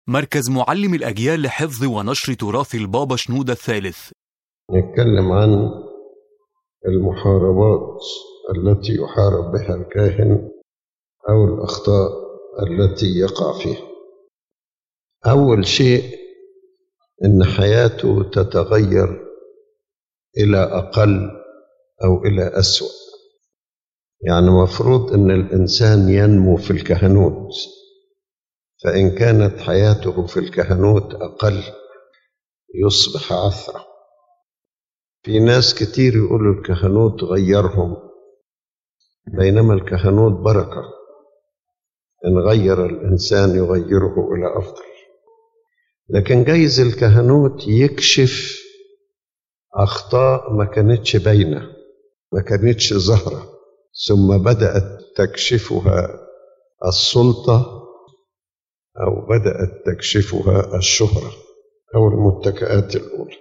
مركز معلم الأجيال لحفظ ونشر تراث البابا شنودة الثالث نتكلم عن المحاربات التي يحارب بها الكاهن أو الأخطاء التي يقع فيها أول شيء إن حياته تتغير إلى أقل أو إلى أسوأ يعني مفروض إن الإنسان ينمو في الكهنوت فإن كانت حياته في الكهنوت أقل يصبح عثرة في ناس كتير يقولوا الكهنوت غيرهم بينما الكهنوت بركة إن غير الإنسان يغيره إلى أفضل لكن جايز الكهنوت يكشف أخطاء ما كانتش باينة ما كانتش ظاهرة ثم بدأت تكشفها السلطة أو بدأت تكشفها الشهرة أو المتكئات الأولى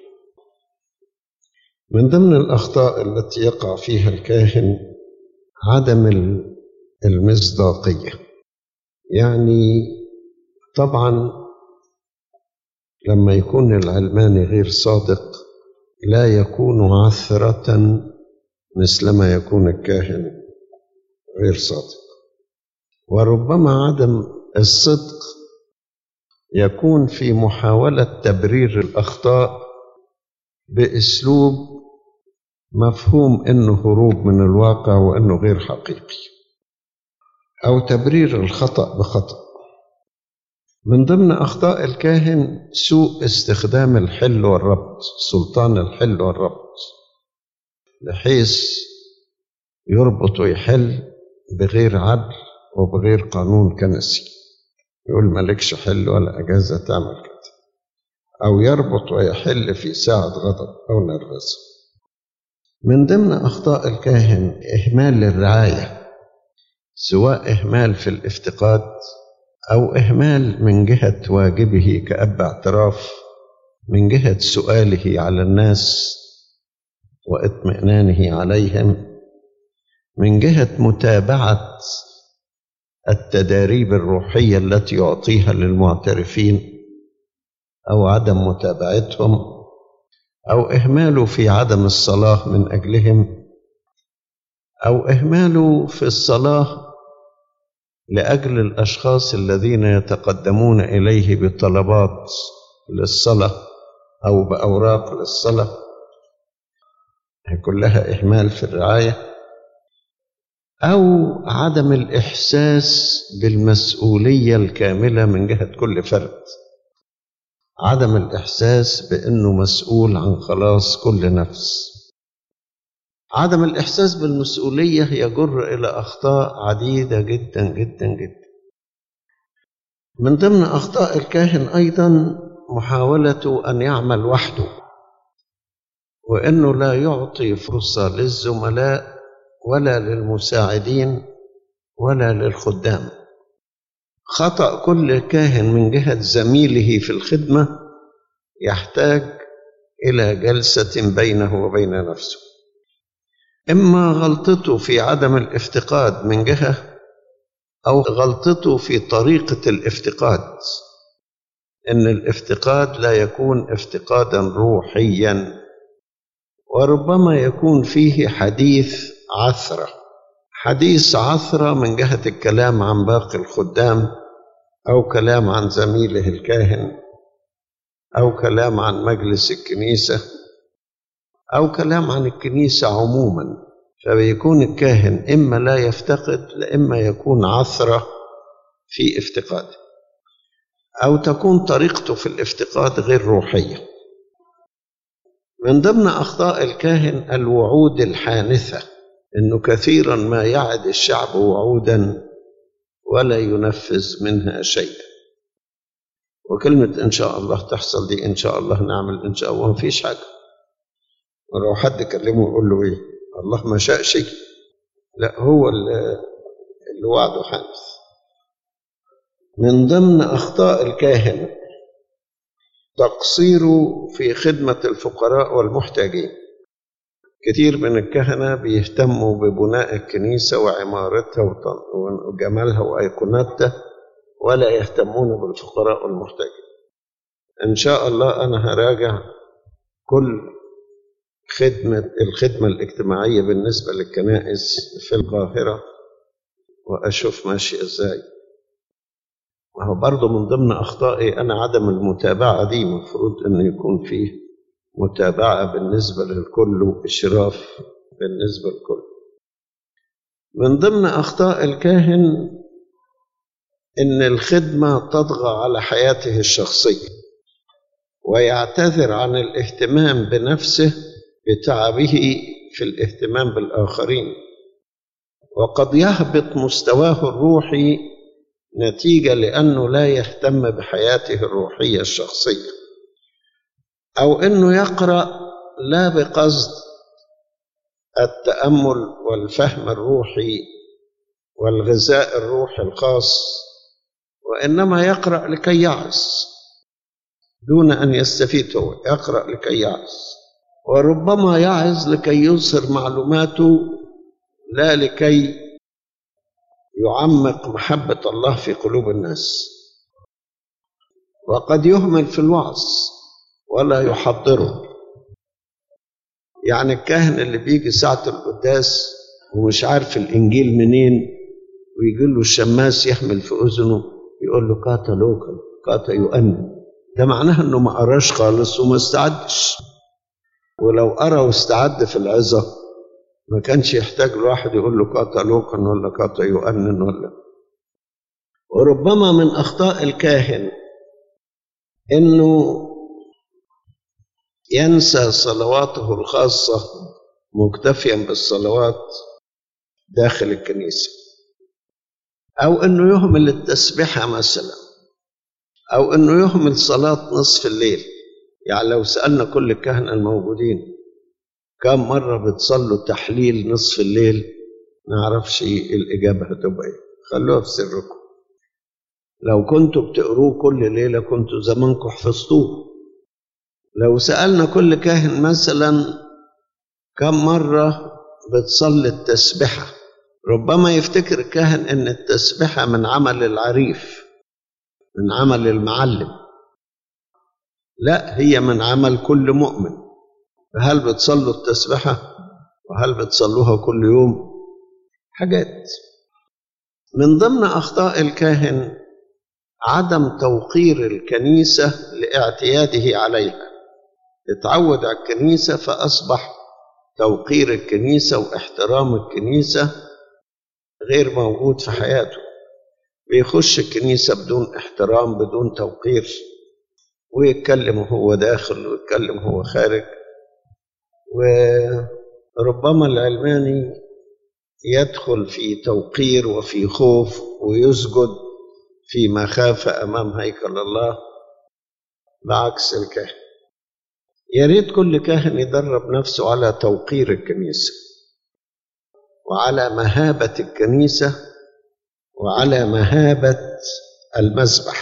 من ضمن الأخطاء التي يقع فيها الكاهن عدم المصداقية يعني طبعا لما يكون العلماني غير صادق لا يكون عثرة مثلما يكون الكاهن غير صادق وربما عدم الصدق يكون في محاولة تبرير الأخطاء بأسلوب مفهوم أنه هروب من الواقع وأنه غير حقيقي أو تبرير الخطأ بخطأ من ضمن أخطاء الكاهن سوء استخدام الحل والربط سلطان الحل والربط بحيث يربط ويحل بغير عدل وبغير قانون كنسي يقول مالكش حل ولا أجازة تعمل كده أو يربط ويحل في ساعة غضب أو نرفزة من ضمن أخطاء الكاهن إهمال الرعاية سواء إهمال في الافتقاد أو إهمال من جهة واجبه كأب اعتراف من جهة سؤاله على الناس واطمئنانه عليهم من جهة متابعة التداريب الروحية التي يعطيها للمعترفين أو عدم متابعتهم أو إهماله في عدم الصلاة من أجلهم أو إهماله في الصلاة لأجل الأشخاص الذين يتقدمون إليه بطلبات للصلاة أو بأوراق للصلاة كلها إهمال في الرعاية أو عدم الإحساس بالمسؤولية الكاملة من جهة كل فرد عدم الإحساس بأنه مسؤول عن خلاص كل نفس عدم الإحساس بالمسؤولية يجر إلى أخطاء عديدة جدا جدا جدا من ضمن أخطاء الكاهن أيضا محاولة أن يعمل وحده وأنه لا يعطي فرصة للزملاء ولا للمساعدين ولا للخدام خطأ كل كاهن من جهة زميله في الخدمة يحتاج إلى جلسة بينه وبين نفسه إما غلطته في عدم الافتقاد من جهة أو غلطته في طريقة الافتقاد إن الافتقاد لا يكون افتقادا روحيا وربما يكون فيه حديث عثرة حديث عثرة من جهة الكلام عن باقي الخدام أو كلام عن زميله الكاهن أو كلام عن مجلس الكنيسة أو كلام عن الكنيسة عموما فبيكون الكاهن إما لا يفتقد لإما يكون عثرة في افتقاده أو تكون طريقته في الافتقاد غير روحية من ضمن أخطاء الكاهن الوعود الحانثة إنه كثيرا ما يعد الشعب وعودا ولا ينفذ منها شيئا وكلمة إن شاء الله تحصل دي إن شاء الله نعمل إن شاء الله ما فيش حاجة ولو حد كلمه يقول له إيه الله ما شاء شيء لا هو اللي وعده حادث من ضمن أخطاء الكاهن تقصيره في خدمة الفقراء والمحتاجين كثير من الكهنة بيهتموا ببناء الكنيسة وعمارتها وجمالها وأيقوناتها ولا يهتمون بالفقراء والمحتاجين إن شاء الله أنا هراجع كل خدمة الخدمة الاجتماعية بالنسبة للكنائس في القاهرة وأشوف ماشي إزاي وهو برضه من ضمن أخطائي أنا عدم المتابعة دي مفروض إنه يكون فيه متابعة بالنسبة للكل وإشراف بالنسبة للكل من ضمن أخطاء الكاهن إن الخدمة تطغى على حياته الشخصية ويعتذر عن الاهتمام بنفسه بتعبه في الاهتمام بالآخرين وقد يهبط مستواه الروحي نتيجة لأنه لا يهتم بحياته الروحية الشخصية أو أنه يقرأ لا بقصد التأمل والفهم الروحي والغذاء الروحي الخاص وإنما يقرأ لكي يعظ دون أن يستفيد هو يقرأ لكي يعظ وربما يعظ لكي يظهر معلوماته لا لكي يعمق محبة الله في قلوب الناس وقد يهمل في الوعظ ولا يحضره يعني الكاهن اللي بيجي ساعة القداس ومش عارف الإنجيل منين ويجي له الشماس يحمل في أذنه يقول له كاتا لوكا كاتا يؤمن ده معناها انه ما قراش خالص وما استعدش ولو قرا واستعد في العظه ما كانش يحتاج الواحد يقول له كاتا لوكن ولا كاتا يؤنن ولا وربما من اخطاء الكاهن انه ينسى صلواته الخاصه مكتفيا بالصلوات داخل الكنيسه او انه يهمل التسبيحه مثلا أو أنه يهمل صلاة نصف الليل يعني لو سألنا كل الكهنة الموجودين كم مرة بتصلوا تحليل نصف الليل نعرفش الإجابة هتبقى إيه خلوها في سركم لو كنتوا بتقروه كل ليلة كنتوا زمانكم حفظتوه لو سألنا كل كاهن مثلا كم مرة بتصلي التسبحة ربما يفتكر الكاهن أن التسبحة من عمل العريف من عمل المعلم لا هي من عمل كل مؤمن فهل بتصلوا التسبحة وهل بتصلوها كل يوم حاجات من ضمن أخطاء الكاهن عدم توقير الكنيسة لاعتياده عليها اتعود على الكنيسة فأصبح توقير الكنيسة واحترام الكنيسة غير موجود في حياته بيخش الكنيسة بدون احترام بدون توقير ويتكلم وهو داخل ويتكلم وهو خارج وربما العلماني يدخل في توقير وفي خوف ويسجد في مخافة أمام هيكل الله بعكس الكاهن يا ريت كل كاهن يدرب نفسه على توقير الكنيسة وعلى مهابة الكنيسة وعلى مهابة المذبح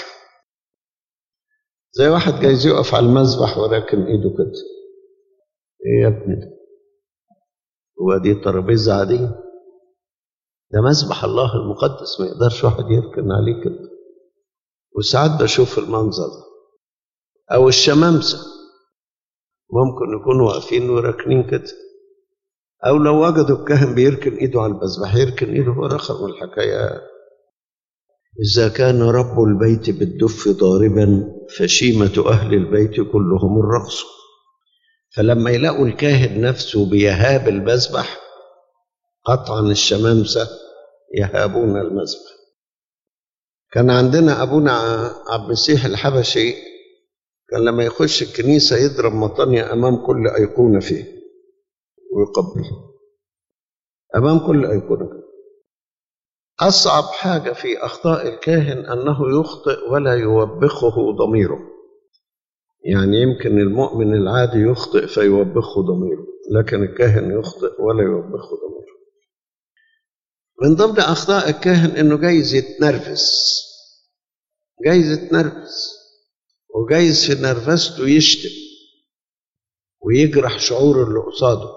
زي واحد جايز يقف على المذبح ولكن ايده كده ايه يا ابني ده هو دي ترابيزة عادية ده مذبح الله المقدس ما يقدرش واحد يركن عليه كده وساعات بشوف المنظر ده أو الشمامسة ممكن يكونوا واقفين وراكنين كده أو لو وجدوا الكاهن بيركن إيده على المذبح يركن إيده هو رخر من الحكاية إذا كان رب البيت بالدف ضاربا فشيمة أهل البيت كلهم الرقص فلما يلاقوا الكاهن نفسه بيهاب المذبح قطعا الشمامسة يهابون المذبح كان عندنا أبونا عبد المسيح الحبشي كان لما يخش الكنيسة يضرب مطانية أمام كل أيقونة فيه ويقبل أمام كل أيقونة أصعب حاجة في أخطاء الكاهن أنه يخطئ ولا يوبخه ضميره يعني يمكن المؤمن العادي يخطئ فيوبخه ضميره لكن الكاهن يخطئ ولا يوبخه ضميره من ضمن أخطاء الكاهن إنه جايز يتنرفز جايز يتنرفز وجايز في نرفزته يشتم ويجرح شعور اللي قصاده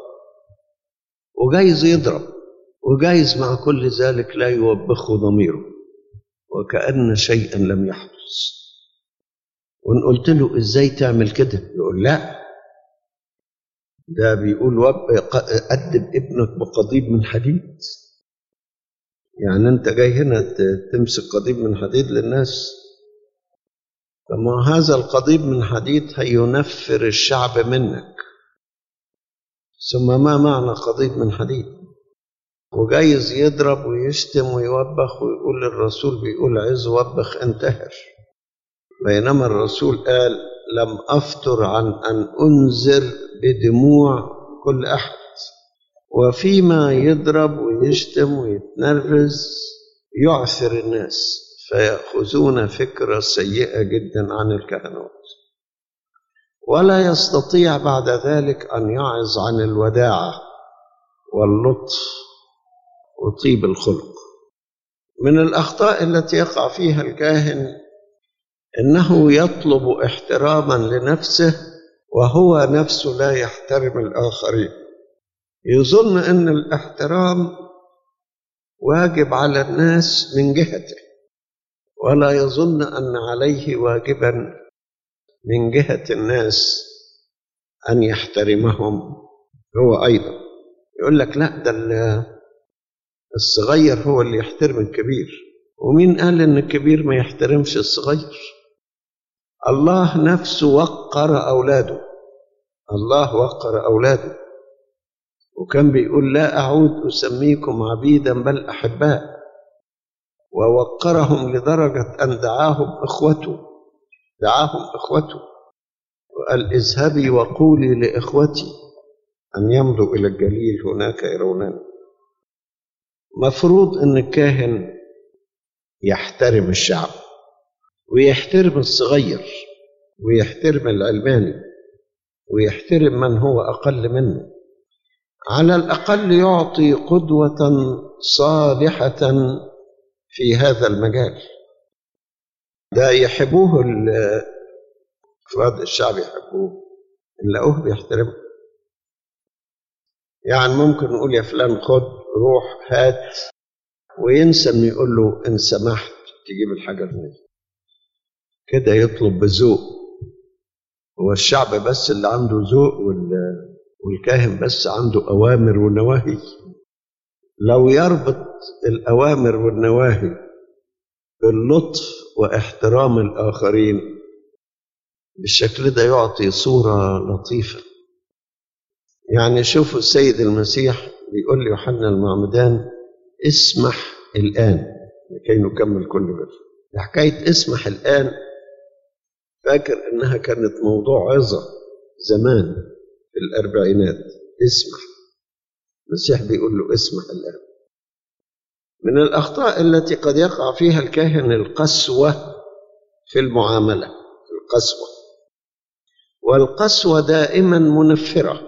وجايز يضرب وجايز مع كل ذلك لا يوبخه ضميره وكأن شيئا لم يحدث وإن قلت له إزاي تعمل كده يقول لا ده بيقول وب أدب ابنك بقضيب من حديد يعني أنت جاي هنا ت- تمسك قضيب من حديد للناس فما هذا القضيب من حديد هينفر الشعب منك ثم ما معنى قضيب من حديد وجايز يضرب ويشتم ويوبخ ويقول للرسول بيقول عز وبخ انتهر بينما الرسول قال لم أفتر عن أن أنذر بدموع كل أحد وفيما يضرب ويشتم ويتنرفز يعثر الناس فيأخذون فكرة سيئة جدا عن الكهنوت ولا يستطيع بعد ذلك أن يعظ عن الوداعة واللطف وطيب الخلق من الأخطاء التي يقع فيها الكاهن انه يطلب احتراما لنفسه وهو نفسه لا يحترم الاخرين يظن ان الاحترام واجب على الناس من جهته ولا يظن ان عليه واجبا من جهه الناس ان يحترمهم هو ايضا يقول لك لا ده ال- الصغير هو اللي يحترم الكبير ومين قال ان الكبير ما يحترمش الصغير الله نفسه وقر أولاده الله وقر أولاده وكان بيقول لا أعود أسميكم عبيدا بل أحباء ووقرهم لدرجة أن دعاهم إخوته دعاهم إخوته وقال اذهبي وقولي لإخوتي أن يمضوا إلى الجليل هناك يرونني مفروض أن الكاهن يحترم الشعب ويحترم الصغير ويحترم العلماني ويحترم من هو أقل منه على الأقل يعطي قدوة صالحة في هذا المجال ده يحبوه ال- أفراد الشعب يحبوه نلاقوه بيحترمه يعني ممكن نقول يا فلان خد روح هات وينسى انه يقول له ان سمحت تجيب الحاجه الفلانيه كده يطلب بذوق هو الشعب بس اللي عنده ذوق وال- والكاهن بس عنده أوامر ونواهي لو يربط الأوامر والنواهي باللطف واحترام الآخرين بالشكل ده يعطي صورة لطيفة يعني شوفوا السيد المسيح بيقول ليوحنا المعمدان اسمح الآن لكي نكمل كل بر حكاية اسمح الآن فاكر إنها كانت موضوع عظة زمان في الأربعينات اسمح المسيح بيقول له اسمح الآن من الأخطاء التي قد يقع فيها الكاهن القسوة في المعاملة القسوة والقسوة دائما منفرة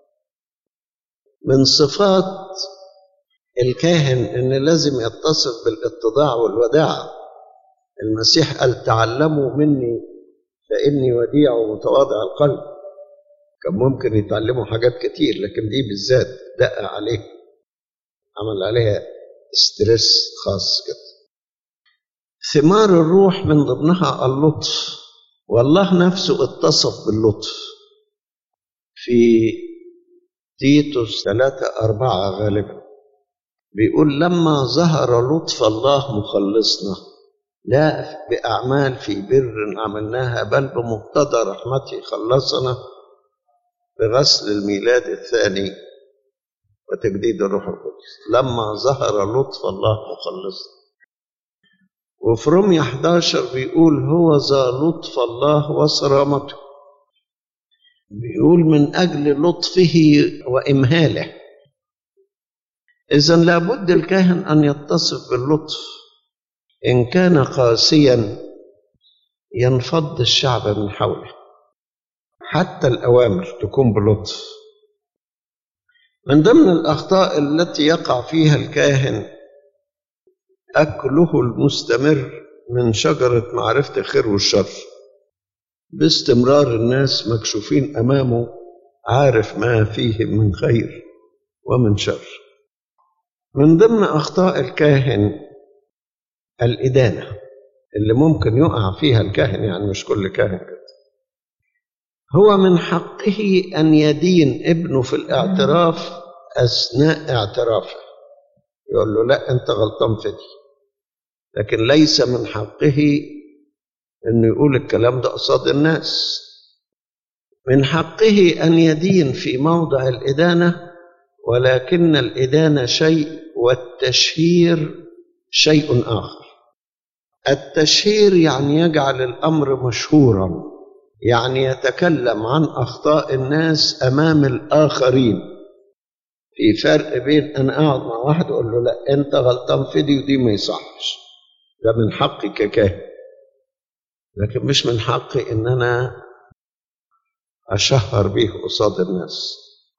من صفات الكاهن ان لازم يتصف بالاتضاع والوداعة المسيح قال تعلموا مني فاني وديع ومتواضع القلب كان ممكن يتعلموا حاجات كتير لكن دي بالذات دق عليه عمل عليها ستريس خاص كده ثمار الروح من ضمنها اللطف والله نفسه اتصف باللطف في تيتوس ثلاثة أربعة غالبا بيقول لما ظهر لطف الله مخلصنا لا بأعمال في بر عملناها بل بمقتضى رحمته خلصنا بغسل الميلاد الثاني وتجديد الروح القدس لما ظهر لطف الله مخلصنا وفي رومية 11 بيقول هو ذا لطف الله وصرامته بيقول من أجل لطفه وإمهاله إذا لابد الكاهن أن يتصف باللطف إن كان قاسيا ينفض الشعب من حوله حتى الأوامر تكون بلطف من ضمن الأخطاء التي يقع فيها الكاهن أكله المستمر من شجرة معرفة الخير والشر باستمرار الناس مكشوفين أمامه عارف ما فيه من خير ومن شر من ضمن أخطاء الكاهن الإدانة اللي ممكن يقع فيها الكاهن يعني مش كل كاهن كده هو من حقه أن يدين ابنه في الاعتراف أثناء اعترافه يقول له لا أنت غلطان في دي لكن ليس من حقه أنه يقول الكلام ده قصاد الناس من حقه أن يدين في موضع الإدانة ولكن الإدانة شيء والتشهير شيء آخر التشهير يعني يجعل الأمر مشهورا يعني يتكلم عن أخطاء الناس أمام الآخرين في فرق بين أن أقعد مع واحد أقول له لا أنت غلطان في دي ودي ما يصحش ده من حقي ككاهن لكن مش من حقي إن أنا أشهر به قصاد الناس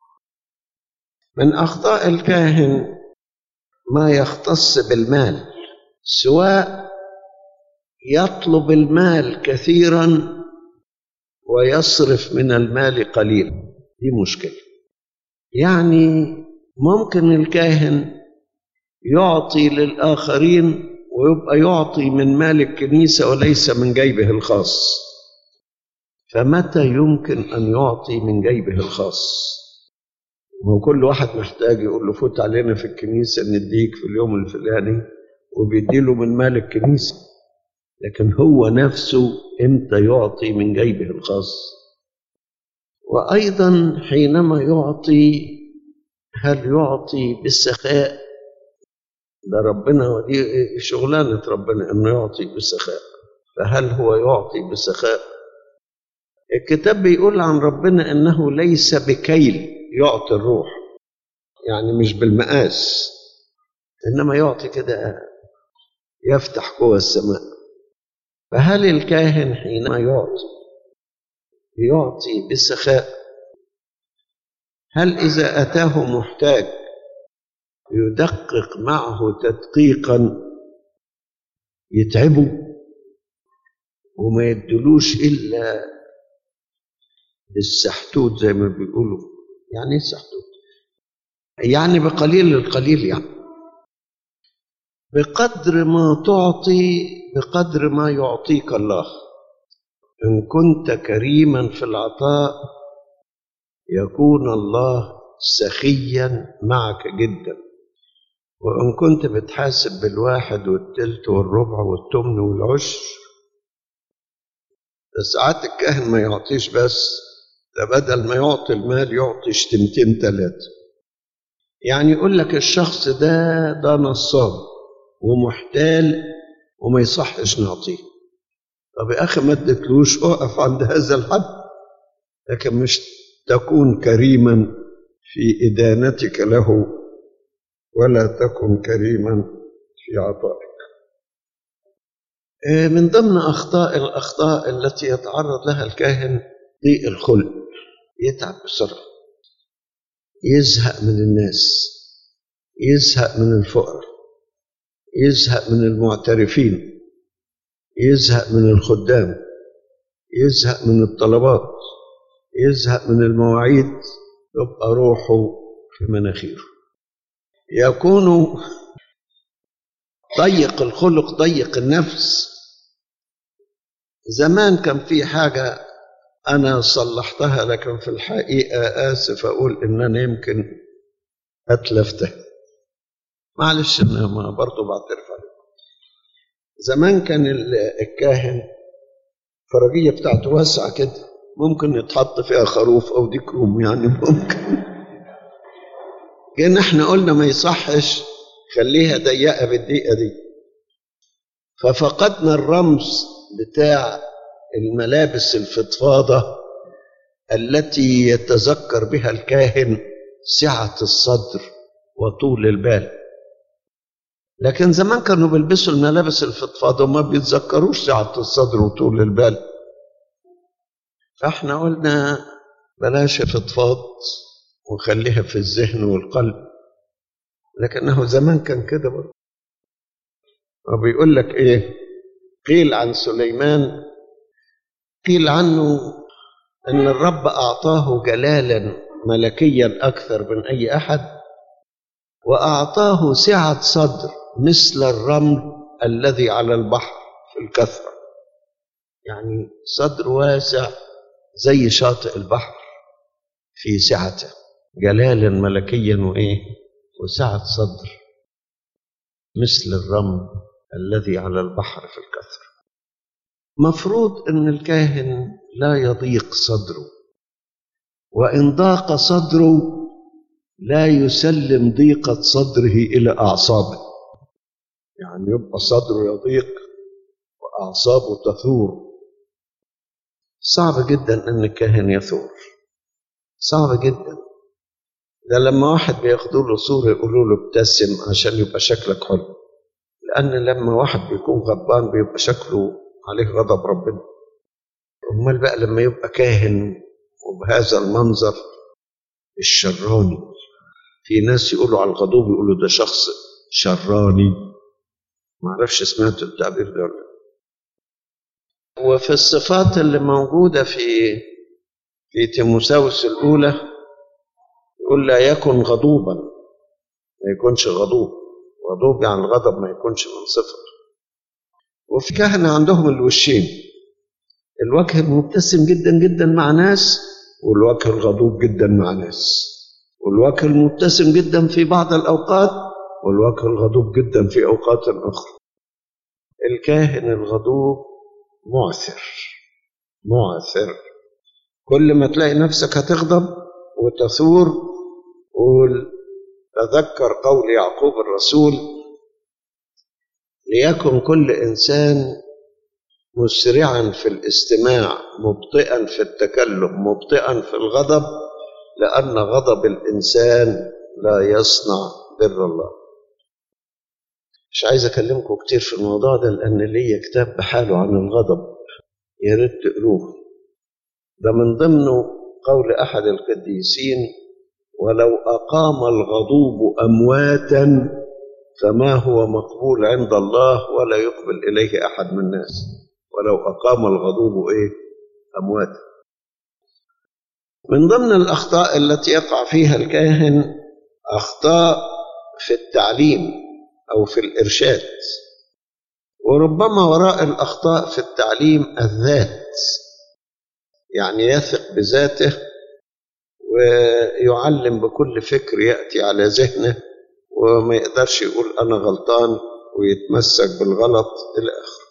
من أخطاء الكاهن ما يختص بالمال سواء يطلب المال كثيرا ويصرف من المال قليلا دي مشكلة يعني ممكن الكاهن يعطي للآخرين ويبقى يعطي من مال الكنيسة وليس من جيبه الخاص فمتى يمكن أن يعطي من جيبه الخاص هو كل واحد محتاج يقول له فوت علينا في الكنيسة نديك في اليوم الفلاني وبيديله من مال الكنيسة لكن هو نفسه امتى يعطي من جيبه الخاص وأيضا حينما يعطي هل يعطي بالسخاء ده ربنا ودي شغلانة ربنا انه يعطي بالسخاء فهل هو يعطي بالسخاء الكتاب بيقول عن ربنا انه ليس بكيل يعطي الروح يعني مش بالمقاس انما يعطي كده يفتح قوى السماء فهل الكاهن حينما يعطي يعطي بالسخاء هل اذا اتاه محتاج يدقق معه تدقيقا يتعبه وما يدلوش الا بالسحتوت زي ما بيقولوا يعني ايه السحتوت يعني بقليل القليل يعني بقدر ما تعطي بقدر ما يعطيك الله ان كنت كريما في العطاء يكون الله سخيا معك جدا وان كنت بتحاسب بالواحد والتلت والربع والتمن والعشر ده ساعات الكاهن ما يعطيش بس ده بدل ما يعطي المال يعطي شتمتين ثلاثة يعني يقول لك الشخص ده ده نصاب ومحتال وما يصحش نعطيه طب يا أخي ما اديتلوش اقف عند هذا الحد لكن مش تكون كريما في إدانتك له ولا تكن كريما في عطائك من ضمن أخطاء الأخطاء التي يتعرض لها الكاهن ضيق الخلق يتعب بسرعة يزهق من الناس يزهق من الفقراء يزهق من المعترفين يزهق من الخدام يزهق من الطلبات يزهق من المواعيد يبقى روحه في مناخيره يكون ضيق الخلق ضيق النفس زمان كان في حاجة أنا صلحتها لكن في الحقيقة آسف أقول إن أنا يمكن أتلفتها معلش أنا ما برضه بعترف عليكم زمان كان الكاهن الفرجية بتاعته واسعة كده ممكن يتحط فيها خروف أو ديك روم يعني ممكن جينا احنا قلنا ما يصحش خليها ضيقة بالدقيقة دي ففقدنا الرمز بتاع الملابس الفضفاضة التي يتذكر بها الكاهن سعة الصدر وطول البال لكن زمان كانوا بيلبسوا الملابس الفضفاضة وما بيتذكروش سعة الصدر وطول البال فاحنا قلنا بلاش فضفاض وخليها في الذهن والقلب لكنه زمان كان كده برضه وبيقول لك ايه قيل عن سليمان قيل عنه ان الرب اعطاه جلالا ملكيا اكثر من اي احد واعطاه سعه صدر مثل الرمل الذي على البحر في الكثرة يعني صدر واسع زي شاطئ البحر في سعته جلالا ملكيا وإيه وسعة صدر مثل الرمل الذي على البحر في الكثرة مفروض أن الكاهن لا يضيق صدره وإن ضاق صدره لا يسلم ضيقة صدره إلى أعصابه يعني يبقى صدره يضيق وأعصابه تثور صعب جدا أن الكاهن يثور صعب جدا ده لما واحد بياخدوا له صورة يقولوا له ابتسم عشان يبقى شكلك حلو لأن لما واحد بيكون غضبان بيبقى شكله عليه غضب ربنا أمال بقى لما يبقى كاهن وبهذا المنظر الشراني في ناس يقولوا على الغضوب يقولوا ده شخص شراني ما اعرفش سمعت التعبير ده ولا وفي الصفات اللي موجودة في في تيموساوس الأولى يقول لا يكن غضوبا ما يكونش غضوب غضوب يعني الغضب ما يكونش من صفر وفي كهنة عندهم الوشين الوجه المبتسم جدا جدا مع ناس والوجه الغضوب جدا مع ناس والوجه المبتسم جدا في بعض الأوقات والوجه الغضوب جدا في أوقات أخرى الكاهن الغضوب معثر معثر كل ما تلاقي نفسك هتغضب وتثور قول تذكر قول يعقوب الرسول ليكن كل إنسان مسرعا في الاستماع مبطئا في التكلم مبطئا في الغضب لأن غضب الإنسان لا يصنع بر الله مش عايز أكلمكم كتير في الموضوع ده لأن ليا كتاب بحاله عن الغضب يا ريت تقروه ده من ضمنه قول أحد القديسين ولو أقام الغضوب أمواتا فما هو مقبول عند الله ولا يقبل إليه أحد من الناس ولو أقام الغضوب إيه أمواتا من ضمن الأخطاء التي يقع فيها الكاهن أخطاء في التعليم أو في الإرشاد وربما وراء الأخطاء في التعليم الذات يعني يثق بذاته ويعلم بكل فكر يأتي على ذهنه وما يقدرش يقول أنا غلطان ويتمسك بالغلط إلى آخره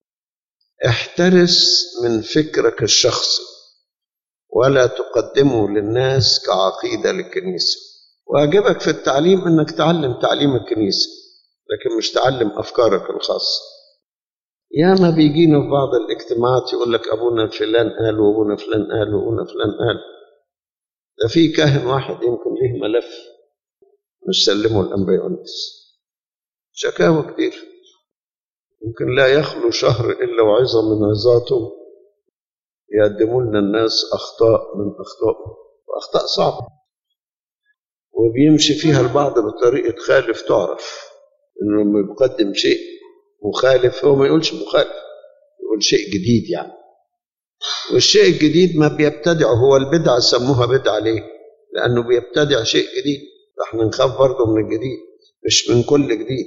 احترس من فكرك الشخصي ولا تقدمه للناس كعقيدة للكنيسة واجبك في التعليم انك تعلم تعليم الكنيسة لكن مش تعلم افكارك الخاصة ياما بيجينا في بعض الاجتماعات يقول لك ابونا فلان قال وابونا فلان قال وابونا فلان قال ده في كاهن واحد يمكن ليه ملف مش سلمه الانبياء والناس شكاوى كتير يمكن لا يخلو شهر الا وعظه من عظاته يقدموا لنا الناس اخطاء من اخطائه واخطاء صعبه وبيمشي فيها البعض بطريقه خالف تعرف انه لما يقدم شيء مخالف هو ما يقولش مخالف يقول شيء جديد يعني والشيء الجديد ما بيبتدعه هو البدعة سموها بدعة ليه؟ لأنه بيبتدع شيء جديد فاحنا نخاف برضه من الجديد مش من كل جديد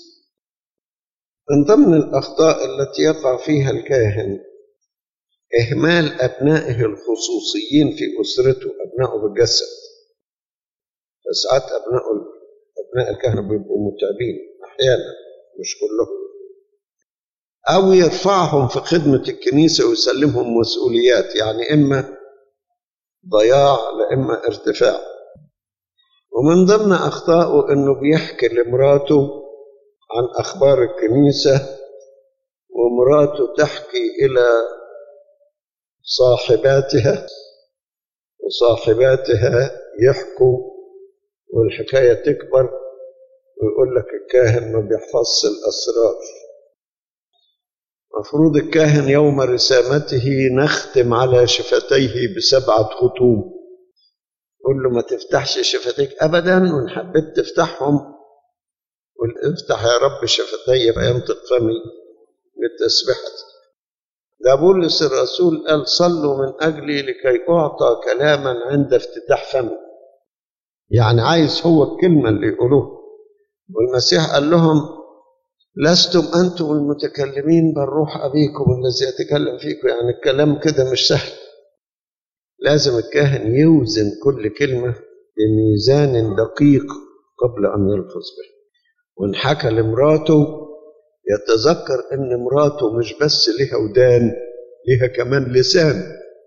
من ضمن الأخطاء التي يقع فيها الكاهن إهمال أبنائه الخصوصيين في أسرته أبنائه بالجسد فساعات أبناء أبناء الكهنة بيبقوا متعبين أحيانا مش كلهم أو يرفعهم في خدمة الكنيسة ويسلمهم مسؤوليات يعني إما ضياع لإما ارتفاع ومن ضمن أخطائه إنه بيحكي لمراته عن أخبار الكنيسة ومراته تحكي إلى صاحباتها وصاحباتها يحكوا والحكاية تكبر ويقول لك الكاهن ما بيحفظش الأسرار مفروض الكاهن يوم رسامته نختم على شفتيه بسبعة ختوم قل له ما تفتحش شفتيك أبدا وإن حبيت تفتحهم قل افتح يا رب شفتي فينطق فمي بالتسبحة ده بولس الرسول قال صلوا من أجلي لكي أعطى كلاما عند افتتاح فمي يعني عايز هو الكلمة اللي يقولوها والمسيح قال لهم لستم أنتم المتكلمين بل روح أبيكم الذي يتكلم فيكم يعني الكلام كده مش سهل لازم الكاهن يوزن كل كلمة بميزان دقيق قبل أن يلفظ به وإن حكى لمراته يتذكر إن مراته مش بس ليها ودان ليها كمان لسان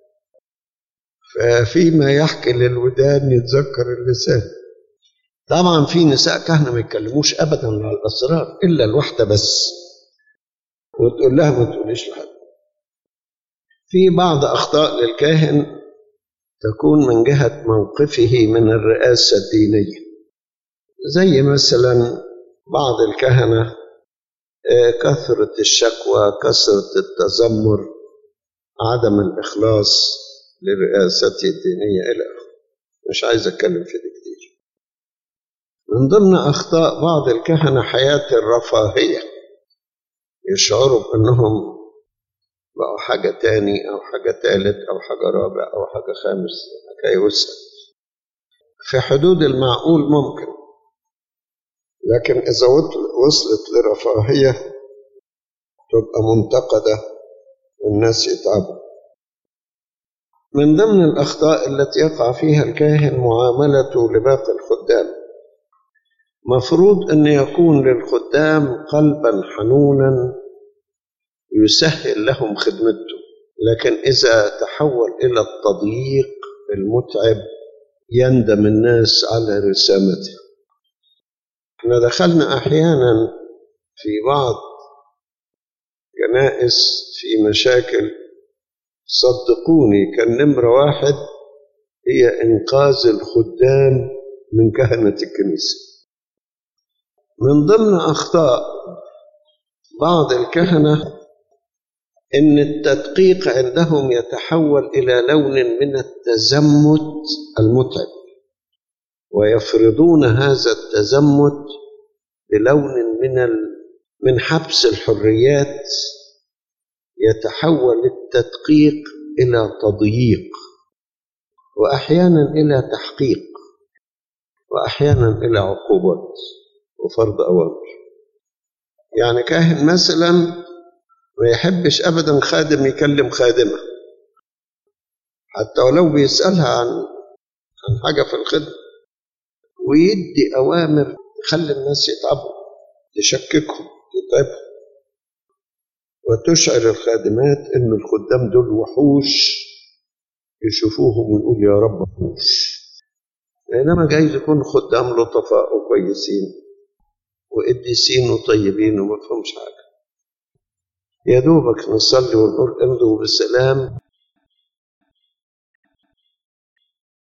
ففيما يحكي للودان يتذكر اللسان طبعا في نساء كهنة ما يتكلموش أبدا على الأسرار إلا الواحدة بس وتقول لها ما تقوليش لحد في بعض أخطاء للكاهن تكون من جهة موقفه من الرئاسة الدينية زي مثلا بعض الكهنة كثرة الشكوى كثرة التذمر عدم الإخلاص لرئاسته الدينية إلى آخره مش عايز أتكلم في دي كتير من ضمن أخطاء بعض الكهنة حياة الرفاهية يشعروا بأنهم بقوا حاجة تاني أو حاجة تالت أو حاجة رابع أو حاجة خامس حكاية وسع في حدود المعقول ممكن لكن إذا وصلت لرفاهية تبقى منتقدة والناس يتعبوا من ضمن الأخطاء التي يقع فيها الكاهن معاملته لباقي الخدام مفروض أن يكون للخدام قلبا حنونا يسهل لهم خدمته لكن إذا تحول إلى التضييق المتعب يندم الناس على رسامته احنا دخلنا أحيانا في بعض كنائس في مشاكل صدقوني كان نمرة واحد هي إنقاذ الخدام من كهنة الكنيسة من ضمن أخطاء بعض الكهنة إن التدقيق عندهم يتحول إلى لون من التزمت المتعب ويفرضون هذا التزمت بلون من ال... من حبس الحريات يتحول التدقيق إلى تضييق وأحيانا إلى تحقيق وأحيانا إلى عقوبات وفرض أوامر يعني كاهن مثلا ما يحبش أبدا خادم يكلم خادمة حتى ولو بيسألها عن عن حاجة في الخدمة ويدي أوامر تخلي الناس يتعبوا تشككهم تتعبهم وتشعر الخادمات إن الخدام دول وحوش يشوفوهم ويقول يا رب وحوش بينما جايز يكون خدام لطفاء وكويسين وقديسين وطيبين وما فهمش حاجة يا دوبك نصلي ونقول امضوا بالسلام